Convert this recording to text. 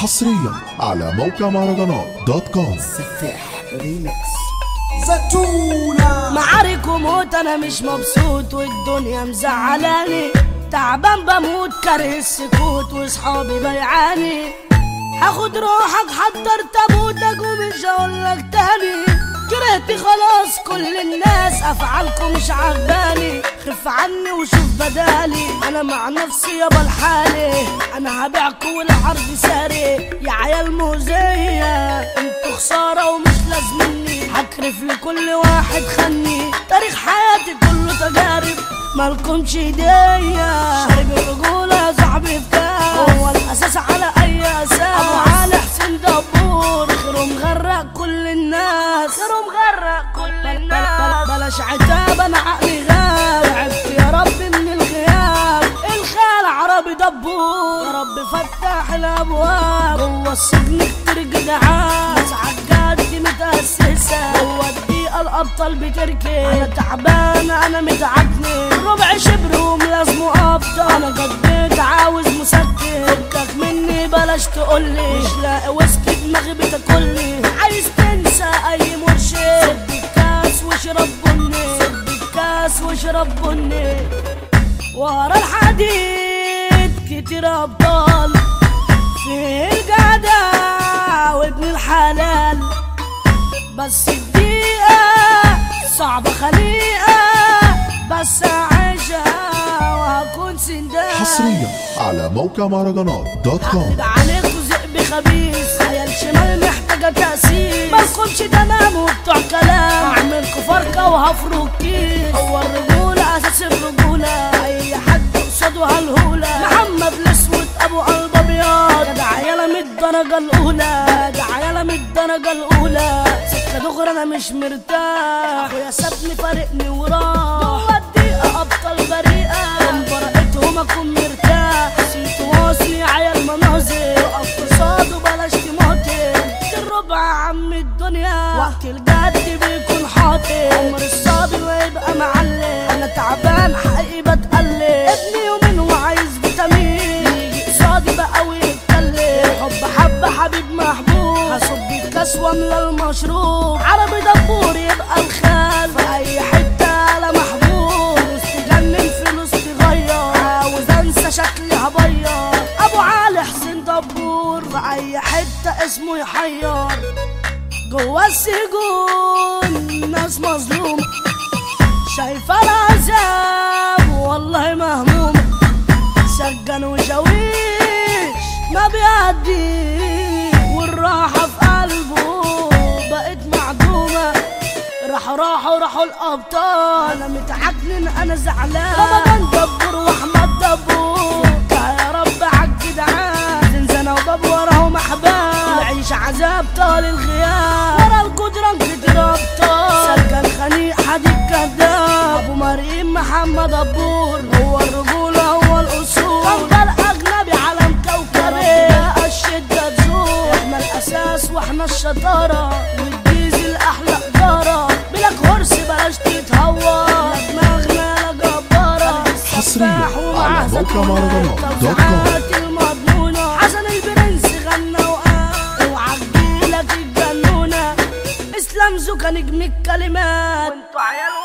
حصريا على موقع مهرجانات دوت كوم سفاح ريمكس زتونة معارك وموت انا مش مبسوط والدنيا مزعلاني تعبان بموت كاره السكوت وصحابي بيعاني هاخد روحك حضر تابوتك ومش هقولك تاني كرهت خلاص كل الناس افعالكم مش عجباني خف عني وشوف بدالي انا مع نفسي يابا لحالي انا هبيعكم والعرض ساري يا عيال مؤذية انتوا خسارة ومش لازمني هكرف لكل واحد خني تاريخ حياتي كله تجارب مالكمش ايديا شارب الرجولة يا صاحبي في كاس هو الاساس على اي اساس ابو علي حسين دبور خيره مغرق كل الناس خيره مغرق كل الناس بلاش عتاب انا عقلي غاب تعبت يا رب من الغياب الخال عربي دبور يا رب فتح الابواب جوه السجن كتير جدعان ناس عالجد متأسسة جوه الدقيقة الأبطال بتركي أنا تعبان أنا متعكني ربع شبر وملازمه أبطال أنا جديت عاوز مسكن فكك مني بلاش تقولي مش لاقي ويسكي دماغي بتاكلني عايز تنسى أي مرشد سد الكاس واشرب بني سد الكاس واشرب بني ورا الحديد كتير أبطال في الجدع وابن الحلال بس الدقيقة صعبة خليقة بس أعيشها وهكون سندان حصريا على موقع مهرجانات دوت كوم أقلب عليكوا ذئب خبيث عيال شمال محتاجة تأسيس مالكمش تمام وبتوع كلام أعملكوا فرقة وهفرك كيس هو الرجولة أساس الرجولة أي حد قصاده هالهولة محمد الأسود أبو قلب أبيض جدع عيالة من الدرجة الأولى جدع عيالة من الدرجة الأولى سكة دغري أنا مش مرتاح أخويا سابني فارقني وراه جوه الدقيقة أبطال بريئة من براءتهم أكون مرتاح نسيت واصلي عيال مناظر وقف قصاده بلاش تماطل الربع عم الدنيا وقت الجد بيكون حاطط عمر الصابر ويبقى معلم انا تعبان حقيقي بتقلب ابني يومين وعايز فيتامين يجي قصادي بقى ويتكلم حب حب حبيب محبوب هصب الكاس واملى المشروب عربي دبور يبقى الخال في اي حته لا محبوب فلوس تجنن فلوس تغير عاوز انسى شكلي هبيض ابو علي حسين دبور في اي حته اسمه يحير جوا السجون ناس مظلومه شايفه العذاب والله مهموم سجن وشاويش ما بيعدي والراحة في قلبه بقت معدومة راح راحوا راحوا الأبطال أنا متعكنن أنا زعلان رمضان دبور وأحمد دبور يا رب عالجدعان زنزانة وباب وراهم أحباب العيش عذاب طال الغياب ورا الجدران كتير أبطال سكن خنيق حديد كذاب أبو مريم محمد دبور هو الرجولة هو الأصول أفضل أجنبي علم كوكبي بقى الشدة تزور احنا الأساس واحنا الشطارة والديزل أحلى إدارة بلاك هورس بلاش تتهور لا دماغنا لا جبارة حصرياً سفاح على ومع موقع زتونة. مهرجانات دوت كوم. توزيعات المضمونة حسن البرنس غنى وقال اوعى تجيلك الجنونة اسلام زوكا نجم الكلمات وانتوا عيال